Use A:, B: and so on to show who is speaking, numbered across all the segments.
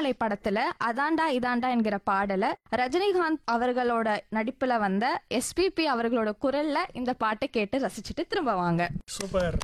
A: மலை படத்துல அதாண்டா இதாண்டா என்கிற பாடல ரஜினிகாந்த் அவர்களோட நடிப்புல வந்த எஸ்பிபி அவர்களோட குரல்ல இந்த பாட்டை கேட்டு ரசிச்சுட்டு திரும்ப வாங்க
B: சூப்பர்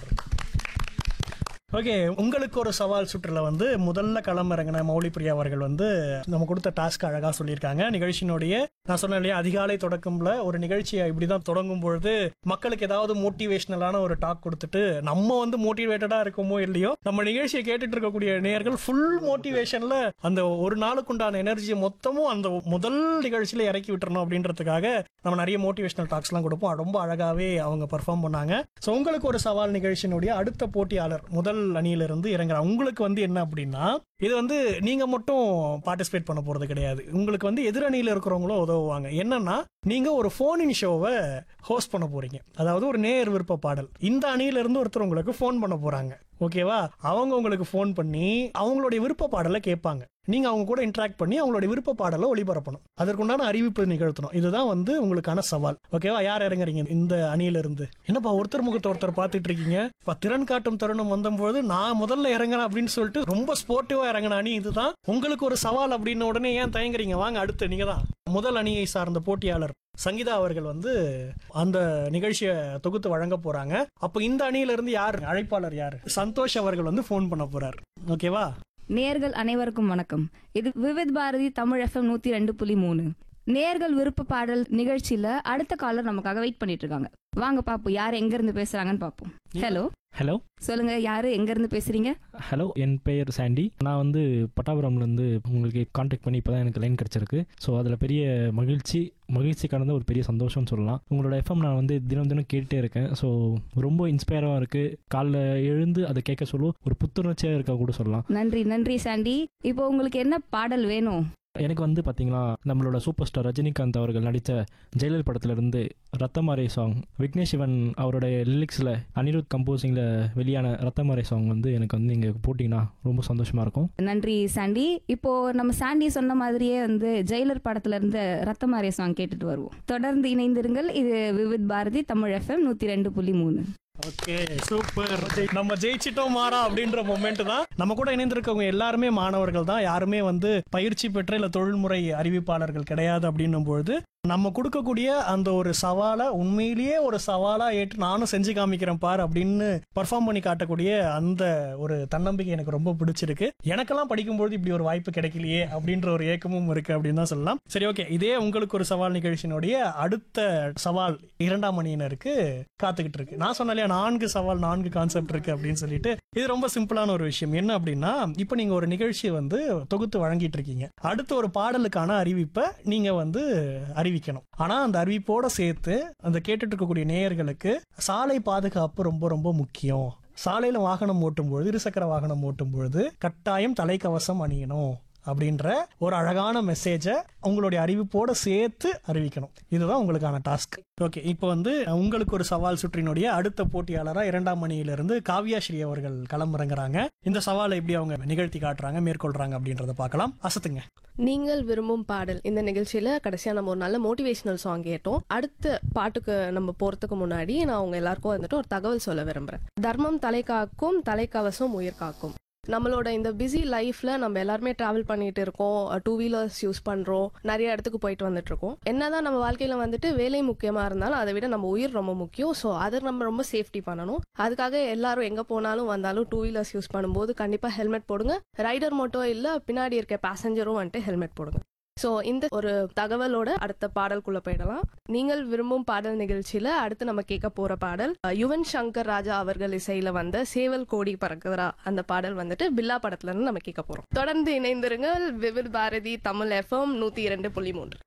B: ஓகே உங்களுக்கு ஒரு சவால் சுற்றுல வந்து முதல்ல களமிறங்கின மௌலி பிரியா அவர்கள் வந்து நம்ம கொடுத்த டாஸ்க் அழகா சொல்லியிருக்காங்க நிகழ்ச்சியினுடைய நான் சொன்னேன் இல்லையா அதிகாலை தொடக்கம்ல ஒரு நிகழ்ச்சியை இப்படிதான் தொடங்கும் பொழுது மக்களுக்கு ஏதாவது மோட்டிவேஷனலான ஒரு டாக் கொடுத்துட்டு நம்ம வந்து மோட்டிவேட்டடா இருக்கோமோ இல்லையோ நம்ம நிகழ்ச்சியை கேட்டுட்டு இருக்கக்கூடிய நேயர்கள் ஃபுல் மோட்டிவேஷன்ல அந்த ஒரு நாளுக்குண்டான எனர்ஜியை மொத்தமும் அந்த முதல் நிகழ்ச்சியில இறக்கி விட்டுறணும் அப்படின்றதுக்காக நம்ம நிறைய மோட்டிவேஷனல் டாக்ஸ்லாம் கொடுப்போம் ரொம்ப அழகாவே அவங்க பெர்ஃபார்ம் பண்ணாங்க ஸோ உங்களுக்கு ஒரு சவால் நிகழ்ச்சியினுடைய அடுத்த போட்டியாளர் முதல் அணியிலிருந்து இறங்குற உங்களுக்கு வந்து என்ன அப்படின்னா இது வந்து நீங்க மட்டும் பார்ட்டிசிபேட் பண்ண போறது கிடையாது உங்களுக்கு வந்து எதிர் அணியில இருக்கிறவங்களும் உதவுவாங்க என்னன்னா நீங்க ஒரு ஃபோன் இன் ஷோவை ஹோஸ்ட் பண்ண போறீங்க அதாவது ஒரு நேர் விருப்ப பாடல் இந்த அணியில இருந்து ஒருத்தர் உங்களுக்கு ஃபோன் பண்ண போறாங்க ஓகேவா அவங்க உங்களுக்கு ஃபோன் பண்ணி அவங்களுடைய விருப்ப பாடலை கேட்பாங்க நீங்க அவங்க கூட இன்டராக்ட் பண்ணி அவங்களுடைய விருப்ப பாடலை ஒளிபரப்பணும் அதற்குண்டான அறிவிப்பு நிகழ்த்தணும் இதுதான் வந்து உங்களுக்கான சவால் ஓகேவா யார் இறங்குறீங்க இந்த அணியில இருந்து என்னப்பா ஒருத்தர் முகத்தை ஒருத்தர் பார்த்துட்டு இருக்கீங்க இப்ப திறன் காட்டும் தருணம் வந்தபோது நான் முதல்ல இறங்குறேன் அப்படின்னு சொல்லிட்டு ரொம்ப ஸ்போர்ட்டிவா இறங்கின அணி இதுதான் உங்களுக்கு ஒரு சவால் அப்படின்னு உடனே ஏன் தயங்குறீங்க வாங்க அடுத்து நீங்க தான் முதல் அணியை சார்ந்த போட்டியாளர் சங்கீதா அவர்கள் வந்து அந்த நிகழ்ச்சியை தொகுத்து வழங்க போறாங்க அப்போ இந்த அணியில இருந்து யார் அழைப்பாளர் யார் சந்தோஷ் அவர்கள் வந்து ஃபோன் பண்ண போறார் ஓகேவா
C: நேர்கள் அனைவருக்கும் வணக்கம் இது விவித் பாரதி தமிழ் எஃப்எம் நூத்தி ரெண்டு புள்ளி மூணு நேர்கள் விருப்ப பாடல் நிகழ்ச்சியில அடுத்த காலர் நமக்காக வெயிட் பண்ணிட்டு இருக்காங்க வாங்க பாப்போம் யார் எங்க இருந்து பேசுறாங்கன்னு பாப்போம் ஹலோ
D: ஹலோ
C: சொல்லுங்க யாரு எங்க இருந்து பேசுறீங்க
D: ஹலோ என் பெயர் சாண்டி நான் வந்து பட்டாபுரம்லேருந்து உங்களுக்கு காண்டாக்ட் பண்ணி இப்போ தான் எனக்கு லைன் கிடச்சிருக்கு ஸோ அதில் பெரிய மகிழ்ச்சி மகிழ்ச்சி கடந்த ஒரு பெரிய சந்தோஷம்னு சொல்லலாம் உங்களோட எஃப்எம் நான் வந்து தினம் தினம் கேட்டுட்டே இருக்கேன் ஸோ ரொம்ப இன்ஸ்பயராக இருக்குது காலைல எழுந்து அதை கேட்க சொல்ல ஒரு புத்துணர்ச்சியாக இருக்க கூட சொல்லலாம்
C: நன்றி நன்றி சாண்டி இப்போ உங்களுக்கு என்ன பாடல் வேணும்
D: எனக்கு வந்து பார்த்தீங்களா நம்மளோட சூப்பர் ஸ்டார் ரஜினிகாந்த் அவர்கள் நடித்த ஜெயலலிதா படத்துல இருந்து ரத்தமாரை சாங் விக்னேஷ் சிவன் அவருடைய லிரிக்ஸில் அனிருத் கம்போசிங்கில் வெளியான ரத்தமாரை சாங் வந்து எனக்கு வந்து நீங்கள் போட்டிங்கன்னா ரொம்ப சந்தோஷமாக இருக்கும்
C: நன்றி சாண்டி இப்போ நம்ம சாண்டி சொன்ன மாதிரியே வந்து ஜெயிலர் படத்துல இருந்து ரத்தமாரிய சாங் கேட்டுட்டு வருவோம் தொடர்ந்து இணைந்திருங்கள் இது விவித் பாரதி தமிழ் எஃப்எம் நூத்தி ரெண்டு புள்ளி மூணு
B: ஓகே சூப்பர் நம்ம ஜெயிச்சிட்டோம் மாறா அப்படின்ற மொமெண்ட் தான் நம்ம கூட இணைந்திருக்கவங்க எல்லாருமே மாணவர்கள் தான் யாருமே வந்து பயிற்சி பெற்ற இல்ல தொழில்முறை அறிவிப்பாளர்கள் கிடையாது அப்படின்னும் பொழுது நம்ம கொடுக்கக்கூடிய அந்த ஒரு சவாலை உண்மையிலேயே ஒரு சவாலா ஏற்று நானும் செஞ்சு காமிக்கிறேன் பார் அப்படின்னு பர்ஃபார்ம் பண்ணி காட்டக்கூடிய அந்த ஒரு தன்னம்பிக்கை எனக்கு ரொம்ப பிடிச்சிருக்கு எனக்கெல்லாம் படிக்கும்போது இப்படி ஒரு வாய்ப்பு கிடைக்கலையே அப்படின்ற ஒரு ஏக்கமும் இருக்கு அப்படின்னு தான் சொல்லலாம் சரி ஓகே இதே உங்களுக்கு ஒரு சவால் நிகழ்ச்சியினுடைய அடுத்த சவால் இரண்டாம் அணியினருக்கு காத்துக்கிட்டு இருக்கு நான் சொன்னேன் இல்லையா நான்கு சவால் நான்கு கான்செப்ட் இருக்கு அப்படின்னு சொல்லிட்டு இது ரொம்ப சிம்பிளான ஒரு விஷயம் என்ன அப்படின்னா இப்போ நீங்க ஒரு நிகழ்ச்சியை வந்து தொகுத்து வழங்கிட்டு இருக்கீங்க அடுத்த ஒரு பாடலுக்கான அறிவிப்பை நீங்க வந்து அறிவிக்கணும் ஆனா அந்த அறிவிப்போட சேர்த்து அந்த கேட்டுட்டு இருக்கக்கூடிய நேயர்களுக்கு சாலை பாதுகாப்பு ரொம்ப ரொம்ப முக்கியம் சாலையில வாகனம் ஓட்டும் பொழுது இருசக்கர வாகனம் ஓட்டும் பொழுது கட்டாயம் தலைக்கவசம் அணியணும் அப்படின்ற ஒரு அழகான மெசேஜை உங்களுடைய அறிவிப்போட சேர்த்து அறிவிக்கணும் இதுதான் உங்களுக்கான டாஸ்க் ஓகே இப்போ வந்து உங்களுக்கு ஒரு சவால் சுற்றினுடைய அடுத்த போட்டியாளரா இரண்டாம் மணியிலிருந்து காவ்யா ஸ்ரீ அவர்கள் களமிறங்குறாங்க இந்த சவாலை எப்படி அவங்க நிகழ்த்தி காட்டுறாங்க மேற்கொள்றாங்க அப்படின்றத பார்க்கலாம் அசத்துங்க
E: நீங்கள் விரும்பும் பாடல் இந்த நிகழ்ச்சியில கடைசியா நம்ம ஒரு நல்ல மோட்டிவேஷனல் சாங் கேட்டோம் அடுத்த பாட்டுக்கு நம்ம போறதுக்கு முன்னாடி நான் உங்க எல்லாருக்கும் வந்துட்டு ஒரு தகவல் சொல்ல விரும்புறேன் தர்மம் தலை காக்கும் தலைக்கவசம் உயிர் காக்கும் நம்மளோட இந்த பிஸி லைஃப்ல நம்ம எல்லாருமே டிராவல் பண்ணிட்டு இருக்கோம் டூ வீலர்ஸ் யூஸ் பண்றோம் நிறைய இடத்துக்கு போயிட்டு வந்துட்டு இருக்கோம் என்னதான் நம்ம வாழ்க்கையில வந்துட்டு வேலை முக்கியமா இருந்தாலும் அதை விட நம்ம உயிர் ரொம்ப முக்கியம் ஸோ அதை நம்ம ரொம்ப சேஃப்டி பண்ணணும் அதுக்காக எல்லாரும் எங்க போனாலும் வந்தாலும் டூ வீலர்ஸ் யூஸ் பண்ணும்போது கண்டிப்பா ஹெல்மெட் போடுங்க ரைடர் மட்டும் இல்ல பின்னாடி இருக்க பேசஞ்சரும் வந்துட்டு ஹெல்மெட் போடுங்க ஸோ இந்த ஒரு தகவலோட அடுத்த பாடலுக்குள்ள போயிடலாம் நீங்கள் விரும்பும் பாடல் நிகழ்ச்சியில அடுத்து நம்ம கேட்க போற பாடல் அஹ், யுவன் சங்கர் ராஜா அவர்கள் இசையில வந்த சேவல் கோடி பறக்குதரா அந்த பாடல் வந்துட்டு பில்லா படத்துல இருந்து நம்ம கேட்க போறோம் தொடர்ந்து இணைந்திருங்கள் விவித் பாரதி தமிழ் எஃப்எம் நூத்தி இரண்டு புள்ளி மூன்று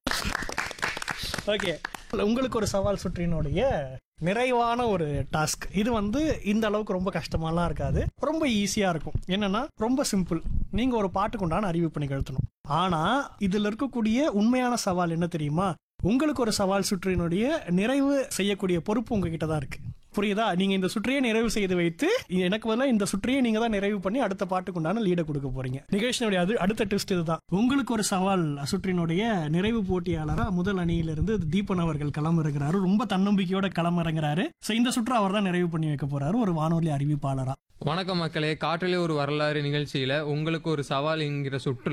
B: ஓகே உங்களுக்கு ஒரு சவால் சுற்றினுடைய நிறைவான ஒரு டாஸ்க் இது வந்து இந்த அளவுக்கு ரொம்ப கஷ்டமாலாம் இருக்காது ரொம்ப ஈஸியா இருக்கும் என்னன்னா ரொம்ப சிம்பிள் நீங்க ஒரு பாட்டுக்கு உண்டான அறிவிப்பு நிகழ்த்தணும் ஆனா இதுல இருக்கக்கூடிய உண்மையான சவால் என்ன தெரியுமா உங்களுக்கு ஒரு சவால் சுற்றினுடைய நிறைவு செய்யக்கூடிய பொறுப்பு உங்ககிட்ட தான் இருக்கு புரியுதா நீங்க இந்த சுற்றையே நிறைவு செய்து வைத்து எனக்கு பதிலாக இந்த சுற்றையே நீங்க தான் நிறைவு பண்ணி அடுத்த பாட்டுக்குண்டான லீடை கொடுக்க போறீங்க நிகழ்ச்சியினுடைய அது அடுத்த ட்விஸ்ட் இதுதான் உங்களுக்கு ஒரு சவால் சுற்றினுடைய நிறைவு போட்டியாளரா முதல் அணியிலிருந்து தீபன் அவர்கள் களமிறங்குறாரு ரொம்ப தன்னம்பிக்கையோட களமிறங்குறாரு சோ இந்த சுற்று அவர் தான் நிறைவு பண்ணி வைக்க போறாரு ஒரு வானொலி அறிவிப்பாளரா
F: வணக்கம் மக்களே காற்றிலே ஒரு வரலாறு நிகழ்ச்சியில உங்களுக்கு ஒரு சவால் என்கிற சுற்று